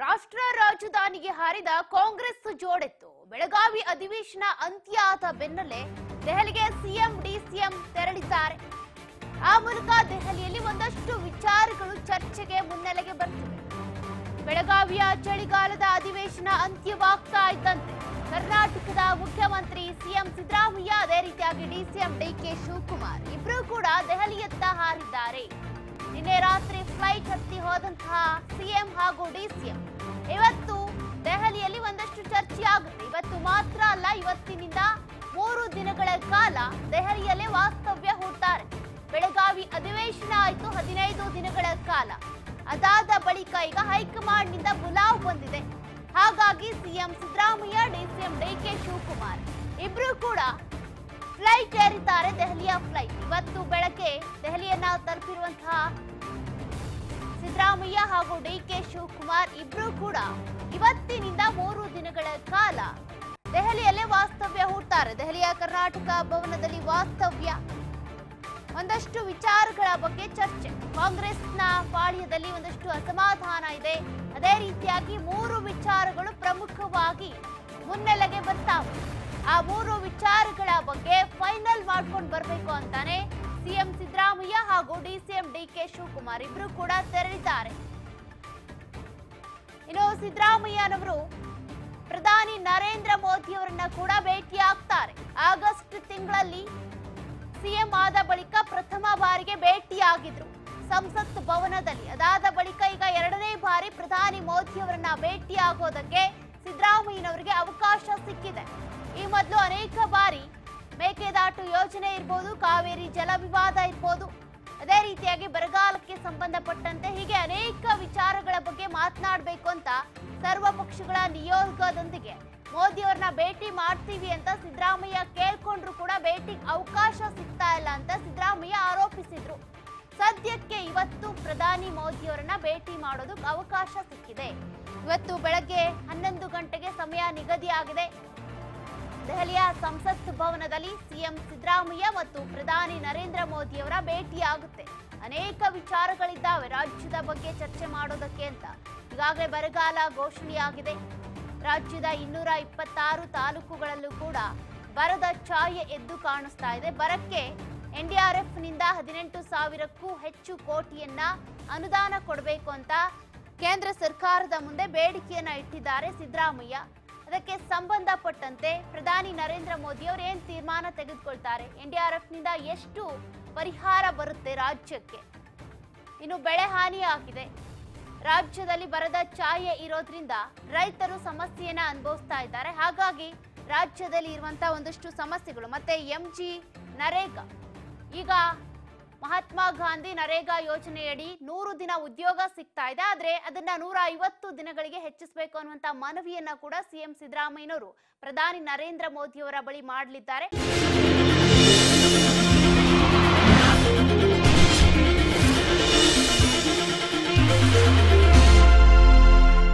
ರಾಷ್ಟ್ರ ರಾಜಧಾನಿಗೆ ಹಾರಿದ ಕಾಂಗ್ರೆಸ್ ಜೋಡೆತ್ತು ಬೆಳಗಾವಿ ಅಧಿವೇಶನ ಅಂತ್ಯ ಆದ ಬೆನ್ನಲ್ಲೇ ದೆಹಲಿಗೆ ಸಿಎಂ ಡಿಸಿಎಂ ತೆರಳಿದ್ದಾರೆ ಆ ಮೂಲಕ ದೆಹಲಿಯಲ್ಲಿ ಒಂದಷ್ಟು ವಿಚಾರಗಳು ಚರ್ಚೆಗೆ ಮುನ್ನೆಲೆಗೆ ಬರ್ತಿವೆ ಬೆಳಗಾವಿಯ ಚಳಿಗಾಲದ ಅಧಿವೇಶನ ಅಂತ್ಯವಾಗ್ತಾ ಇದ್ದಂತೆ ಕರ್ನಾಟಕದ ಮುಖ್ಯಮಂತ್ರಿ ಸಿಎಂ ಸಿದ್ದರಾಮಯ್ಯ ಅದೇ ರೀತಿಯಾಗಿ ಡಿಸಿಎಂ ಡಿಕೆ ಶಿವಕುಮಾರ್ ಇಬ್ರು ಕೂಡ ದೆಹಲಿಯತ್ತ ಹಾರಿದ್ದಾರೆ ನಿನ್ನೆ ರಾತ್ರಿ ಫ್ಲೈಟ್ ಹತ್ತಿ ಹೋದಂತಹ ಸಿಎಂ ಹಾಗೂ ಡಿಸಿಎಂ ಇವತ್ತು ದೆಹಲಿಯಲ್ಲಿ ಒಂದಷ್ಟು ಚರ್ಚೆ ಆಗುತ್ತೆ ಇವತ್ತು ಮಾತ್ರ ಅಲ್ಲ ಇವತ್ತಿನಿಂದ ಮೂರು ದಿನಗಳ ಕಾಲ ದೆಹಲಿಯಲ್ಲೇ ವಾಸ್ತವ್ಯ ಹೂಡ್ತಾರೆ ಬೆಳಗಾವಿ ಅಧಿವೇಶನ ಆಯ್ತು ಹದಿನೈದು ದಿನಗಳ ಕಾಲ ಅದಾದ ಬಳಿಕ ಈಗ ಹೈಕಮಾಂಡ್ ನಿಂದ ಬುಲಾವ್ ಬಂದಿದೆ ಹಾಗಾಗಿ ಸಿಎಂ ಸಿದ್ದರಾಮಯ್ಯ ಡಿಸಿಎಂ ಡಿಕೆ ಶಿವಕುಮಾರ್ ಇಬ್ರು ಕೂಡ ಫ್ಲೈಟ್ ಏರಿದ್ದಾರೆ ದೆಹಲಿಯ ಫ್ಲೈಟ್ ಇವತ್ತು ಬೆಳಗ್ಗೆ ದೆಹಲಿಯನ್ನ ತಲುಪಿರುವಂತಹ ಸಿದ್ದರಾಮಯ್ಯ ಹಾಗೂ ಡಿಕೆ ಶಿವಕುಮಾರ್ ಇಬ್ರು ಕೂಡ ಇವತ್ತಿನಿಂದ ಮೂರು ದಿನಗಳ ಕಾಲ ದೆಹಲಿಯಲ್ಲೇ ವಾಸ್ತವ್ಯ ಹೂಡ್ತಾರೆ ದೆಹಲಿಯ ಕರ್ನಾಟಕ ಭವನದಲ್ಲಿ ವಾಸ್ತವ್ಯ ಒಂದಷ್ಟು ವಿಚಾರಗಳ ಬಗ್ಗೆ ಚರ್ಚೆ ಕಾಂಗ್ರೆಸ್ನ ಪಾಳ್ಯದಲ್ಲಿ ಒಂದಷ್ಟು ಅಸಮಾಧಾನ ಇದೆ ಅದೇ ರೀತಿಯಾಗಿ ಮೂರು ವಿಚಾರಗಳು ಪ್ರಮುಖವಾಗಿ ಮುನ್ನೆಲೆಗೆ ಬರ್ತಾವೆ ಆ ಮೂರು ವಿಚಾರಗಳ ಬಗ್ಗೆ ಫೈನಲ್ ಮಾಡ್ಕೊಂಡು ಬರಬೇಕು ಅಂತಾನೆ ಸಿಎಂ ಸಿದ್ದರಾಮಯ್ಯ ಹಾಗೂ ಡಿಸಿಎಂ ಡಿಕೆ ಶಿವಕುಮಾರ್ ಇಬ್ರು ಕೂಡ ತೆರಳಿದ್ದಾರೆ ಇನ್ನು ಸಿದ್ದರಾಮಯ್ಯನವರು ಪ್ರಧಾನಿ ನರೇಂದ್ರ ಮೋದಿ ಅವರನ್ನ ಕೂಡ ಭೇಟಿಯಾಗ್ತಾರೆ ಆಗಸ್ಟ್ ತಿಂಗಳಲ್ಲಿ ಸಿಎಂ ಆದ ಬಳಿಕ ಪ್ರಥಮ ಬಾರಿಗೆ ಭೇಟಿಯಾಗಿದ್ರು ಸಂಸತ್ ಭವನದಲ್ಲಿ ಅದಾದ ಬಳಿಕ ಈಗ ಎರಡನೇ ಬಾರಿ ಪ್ರಧಾನಿ ಮೋದಿ ಅವರನ್ನ ಭೇಟಿಯಾಗೋದಕ್ಕೆ ಸಿದ್ದರಾಮಯ್ಯನವರಿಗೆ ಅವಕಾಶ ಸಿಕ್ಕಿದೆ ಈ ಮೊದಲು ಅನೇಕ ಬಾರಿ ಮೇಕೆದಾಟು ಯೋಜನೆ ಇರ್ಬೋದು ಕಾವೇರಿ ಜಲ ವಿವಾದ ಇರ್ಬೋದು ಅದೇ ರೀತಿಯಾಗಿ ಬರಗಾಲಕ್ಕೆ ಸಂಬಂಧಪಟ್ಟಂತೆ ಹೀಗೆ ಅನೇಕ ವಿಚಾರಗಳ ಬಗ್ಗೆ ಮಾತನಾಡಬೇಕು ಅಂತ ಸರ್ವ ಪಕ್ಷಗಳ ನಿಯೋಗದೊಂದಿಗೆ ಮೋದಿ ಅವ್ರನ್ನ ಭೇಟಿ ಮಾಡ್ತೀವಿ ಅಂತ ಸಿದ್ದರಾಮಯ್ಯ ಕೇಳ್ಕೊಂಡ್ರು ಕೂಡ ಭೇಟಿಗೆ ಅವಕಾಶ ಸಿಗ್ತಾ ಇಲ್ಲ ಅಂತ ಸಿದ್ದರಾಮಯ್ಯ ಆರೋಪಿಸಿದ್ರು ಸದ್ಯಕ್ಕೆ ಇವತ್ತು ಪ್ರಧಾನಿ ಮೋದಿ ಅವರನ್ನ ಭೇಟಿ ಮಾಡೋದಕ್ಕೆ ಅವಕಾಶ ಸಿಕ್ಕಿದೆ ಇವತ್ತು ಬೆಳಗ್ಗೆ ಹನ್ನೊಂದು ಗಂಟೆಗೆ ಸಮಯ ನಿಗದಿಯಾಗಿದೆ ದೆಹಲಿಯ ಸಂಸತ್ ಭವನದಲ್ಲಿ ಸಿಎಂ ಸಿದ್ದರಾಮಯ್ಯ ಮತ್ತು ಪ್ರಧಾನಿ ನರೇಂದ್ರ ಮೋದಿ ಅವರ ಭೇಟಿಯಾಗುತ್ತೆ ಅನೇಕ ವಿಚಾರಗಳಿದ್ದಾವೆ ರಾಜ್ಯದ ಬಗ್ಗೆ ಚರ್ಚೆ ಮಾಡೋದಕ್ಕೆ ಅಂತ ಈಗಾಗಲೇ ಬರಗಾಲ ಘೋಷಣೆಯಾಗಿದೆ ರಾಜ್ಯದ ಇನ್ನೂರ ಇಪ್ಪತ್ತಾರು ತಾಲೂಕುಗಳಲ್ಲೂ ಕೂಡ ಬರದ ಛಾಯೆ ಎದ್ದು ಕಾಣಿಸ್ತಾ ಇದೆ ಬರಕ್ಕೆ ಎನ್ಡಿಆರ್ಎಫ್ ನಿಂದ ಹದಿನೆಂಟು ಸಾವಿರಕ್ಕೂ ಹೆಚ್ಚು ಕೋಟಿಯನ್ನ ಅನುದಾನ ಕೊಡಬೇಕು ಅಂತ ಕೇಂದ್ರ ಸರ್ಕಾರದ ಮುಂದೆ ಬೇಡಿಕೆಯನ್ನ ಇಟ್ಟಿದ್ದಾರೆ ಸಿದ್ದರಾಮಯ್ಯ ಅದಕ್ಕೆ ಸಂಬಂಧಪಟ್ಟಂತೆ ಪ್ರಧಾನಿ ನರೇಂದ್ರ ಮೋದಿ ಅವರು ಏನ್ ತೀರ್ಮಾನ ತೆಗೆದುಕೊಳ್ತಾರೆ ಎನ್ಡಿಆರ್ಎಫ್ ನಿಂದ ಎಷ್ಟು ಪರಿಹಾರ ಬರುತ್ತೆ ರಾಜ್ಯಕ್ಕೆ ಇನ್ನು ಬೆಳೆ ಹಾನಿ ಆಗಿದೆ ರಾಜ್ಯದಲ್ಲಿ ಬರದ ಛಾಯೆ ಇರೋದ್ರಿಂದ ರೈತರು ಸಮಸ್ಯೆಯನ್ನ ಅನುಭವಿಸ್ತಾ ಇದ್ದಾರೆ ಹಾಗಾಗಿ ರಾಜ್ಯದಲ್ಲಿ ಇರುವಂತಹ ಒಂದಷ್ಟು ಸಮಸ್ಯೆಗಳು ಮತ್ತೆ ಎಂ ಜಿ ನರೇಗಾ ಈಗ ಮಹಾತ್ಮ ಗಾಂಧಿ ನರೇಗಾ ಯೋಜನೆಯಡಿ ನೂರು ದಿನ ಉದ್ಯೋಗ ಸಿಗ್ತಾ ಇದೆ ಆದ್ರೆ ಅದನ್ನ ನೂರ ಐವತ್ತು ದಿನಗಳಿಗೆ ಹೆಚ್ಚಿಸಬೇಕು ಅನ್ನುವಂತ ಮನವಿಯನ್ನ ಕೂಡ ಸಿಎಂ ಸಿದ್ದರಾಮಯ್ಯನವರು ಪ್ರಧಾನಿ ನರೇಂದ್ರ ಮೋದಿ ಅವರ ಬಳಿ ಮಾಡಲಿದ್ದಾರೆ